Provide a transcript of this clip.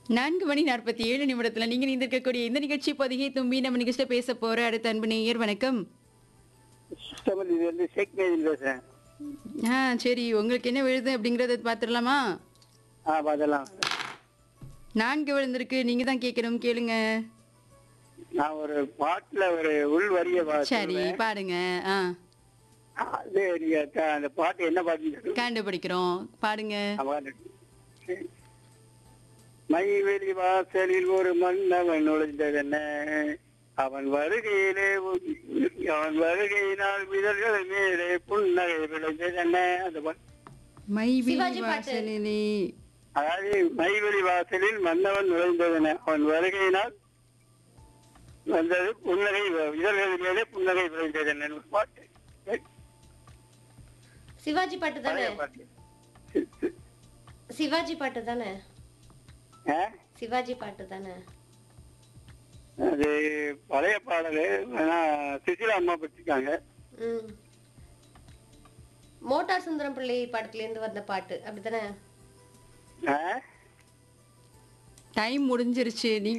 நான்கு மணி நாற்பத்தி ஏழு நிமிடத்துல நீங்க இருக்கக்கூடிய இந்த நிகழ்ச்சி பதிகை தும்பி நம்ம நிகழ்ச்சியில பேச போற அடுத்த அன்பு நேயர் வணக்கம் சுத்தமல் இது வந்து ஷேக் மேதின் பேசுறேன் ஆ சரி உங்களுக்கு என்ன விழுது அப்படிங்கறத பாத்துடலாமா ஆ பார்த்தலாம் நான்கு விழுந்திருக்கு நீங்க தான் கேட்கணும் கேளுங்க நான் ஒரு பாட்டுல ஒரு உள் வரிய சரி பாடுங்க ஆ அது நீங்க க- அந்த பாட்டு என்ன பாட்டுன்னு சொல்லுங்க. கண்டுபிடிக்கிறோம் பாடுங்க ஆமா, அது. மைவெளி வாசலில் ஒரு மன்னவன் நுழைந்ததென்ன அவன் வருகையிலே உ- அவன் வருகையினால் விதர்கள் மேலே புன்னகை விளைந்ததென்ன அந்த பாட்டு. மைவி சிவாஜி பாட்டு. வாசலிலே அதாவது மைவெளி வாசலில் மன்னவன் நுழைந்ததென அவன் வருகையினால் வந்தது புன்னகை இதழ்கள் மேலே புன்னகை விளைந்ததென்ன ஒரு பாட்டு சிவாஜி பாட்டு தானே பழைய பாட்டு சி- சி- சிவாஜி பாட்டு தானே ஆ? சிவாஜி பாட்டு தானே அது பழைய பாடலு ஆனா சுசிலா அம்மா படிச்சிருக்காங்க ம் மோட்டார் சுந்தரம் பிள்ளை படத்துல இருந்து வந்த பாட்டு அப்படித்தானே ஆ? டைம் முடிஞ்சிருச்சு நீங்க